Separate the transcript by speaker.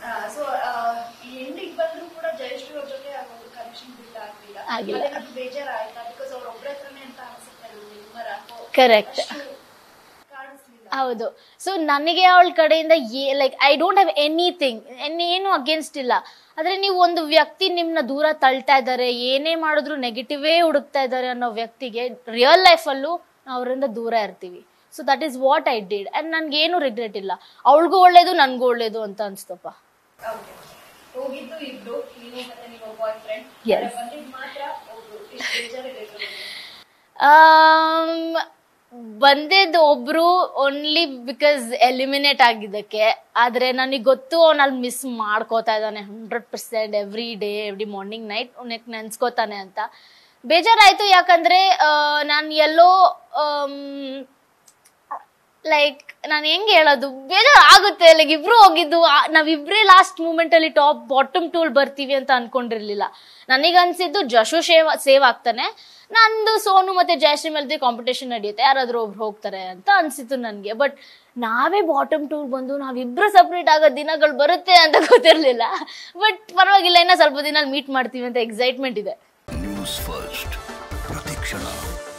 Speaker 1: So ಈ ಎಂಡಿಗೆ ಬಂದ್ರು ಕೂಡ ಜಯಶ್ರೀ ಅವ್ರ ಜೊತೆ ಒಂದು ಕನೆಕ್ಷನ್ ಬಿಲ್ಡ್ ಆಗ್ಲಿಲ್ಲ
Speaker 2: ಆಗಿಲ್ಲ.
Speaker 1: ಅದೇನಾದ್ರು ಬೇಜಾರಾಯ್ತಾ ಬಿಕಾಸ್ ಅವ್ರ ಒಬ್ಬರ ಹತ್ರನೇ ಅಂತ ಅನ್ಸುತ್ತೆ ನನಗೆ ನಿಮ್ಮ ರಾಕೋ
Speaker 2: Correct.
Speaker 1: ಅಷ್ಟು ಕಾಣಿಸ್ಲಿಲ್ಲ
Speaker 2: ಹೌದು ಸೊ ನನಗೆ ಅವಳ ಕಡೆಯಿಂದ like I don't have anything ಏನು ಅಗೇನ್ಸ್ಟ್ ಇಲ್ಲ ಆದ್ರೆ ನೀವು ಒಂದು ವ್ಯಕ್ತಿ ನಿಮ್ನ ದೂರ ತಳ್ತಾ ಇದ್ದಾರೆ ಏನೇ ಮಾಡಿದ್ರು ನೆಗೆಟಿವೇ ಹುಡುಕ್ತಾ ಇದ್ದಾರೆ ಅನ್ನೋ ವ್ಯಕ್ತಿಗೆ ರಿಯಲ್ ಲೈಫಲ್ಲೂ ನಾವು ಅವರಿಂದ ದೂರ ಇರ್ತೀವಿ so that is what I did and ನನ್ಗೇನು ರಿಗ್ರೆಟ್ ಇಲ್ಲ ಅವಳಿಗೂ ಒಳ್ಳೇದು ನನ್ಗೂ ಒಳ್ಳೇದು ಅಂತ ಅನ್ಸ್ತಪ್ಪ
Speaker 1: Okay. ಹೋಗಿದ್ದು ಇಬ್ರು ನೀವು ಮತ್ತೆ ನಿಮ್ಮ ಬಾಯ್ ಫ್ರೆಂಡ್
Speaker 2: Yes.
Speaker 1: ಬಂದಿದ್ ಮಾತ್ರ ಒಬ್ರು ಇಷ್ಟು ಬೇಜಾರಿದೆ
Speaker 2: ಆಮ್, ಬಂದಿದ್ದು ಒಬ್ರು ಓನ್ಲಿ ಬಿಕಾಸ್ ಎಲಿಮಿನೇಟ್ ಆಗಿದ್ದಕ್ಕೆ ಆದ್ರೆ ನನಗೆ ಗೊತ್ತು ಅವ್ನು ಅಲ್ಲಿ ಮಿಸ್ ಮಾಡ್ಕೋತಾ ಇದ್ದಾನೆ hundred percent every day every morning night ನೆಕ್ ನೆನ್ಸ್ಕೋತಾನೆ ಅಂತ ಬೇಜಾರಾಯ್ತು ಯಾಕಂದ್ರೆ ನಾನು ಎಲ್ಲೋ ಲೈಕ್ ನಾನು ಹೆಂಗ್ ಹೇಳೋದು ಬೇಜಾರು ಆಗುತ್ತೆ ಲೈಕ್ ಇಬ್ರು ಹೋಗಿದ್ದು ಆ- ನಾವಿಬ್ರೇ ಲಾಸ್ಟ್ ಮೂಮೆಂಟ್ ಅಲ್ಲಿ ಟಾಪ್ ಬಾಟಮ್ ಟೂಲ್ ಬರ್ತೀವಿ ಅಂತ ಅನ್ಕೊಂಡಿರ್ಲಿಲ್ಲ ನನಗೆ ಅನ್ಸಿದ್ದು ಜಶು ಸೇವ್ ಸೇವ್ ಆಗ್ತಾನೆ ನಂದು ಸೋನು ಮತ್ತೆ ಜಯಶ್ರೀ ಮೇಲೆ ಕಾಂಪಿಟೇಷನ್ ನಡೆಯುತ್ತೆ ಯಾರಾದ್ರೂ ಒಬ್ರು ಹೋಗ್ತಾರೆ ಅಂತ ಅನ್ಸಿತ್ತು ನನಗೆ ಬಟ್ ನಾವೇ ಬಾಟಮ್ ಟೂಲ್ ಬಂದು ನಾವಿಬ್ರು ಸಪ್ರೇಟ್ ಆಗೋ ದಿನಗಳು ಬರುತ್ತೆ ಅಂತ ಗೊತ್ತಿರ್ಲಿಲ್ಲ ಬಟ್ ಪರವಾಗಿಲ್ಲ ಇನ್ನ ಸ್ವಲ್ಪ ದಿನ ಮೀಟ್ ಮಾಡ್ತೀವಿ ಅಂತ ಎಕ್ಸೈಟ್ಮೆಂಟ್ ಇದೆ
Speaker 3: ನ್ಯೂಸ್ ಫಸ್ಟ್ ಪ್ರತಿಕ್ಷಣ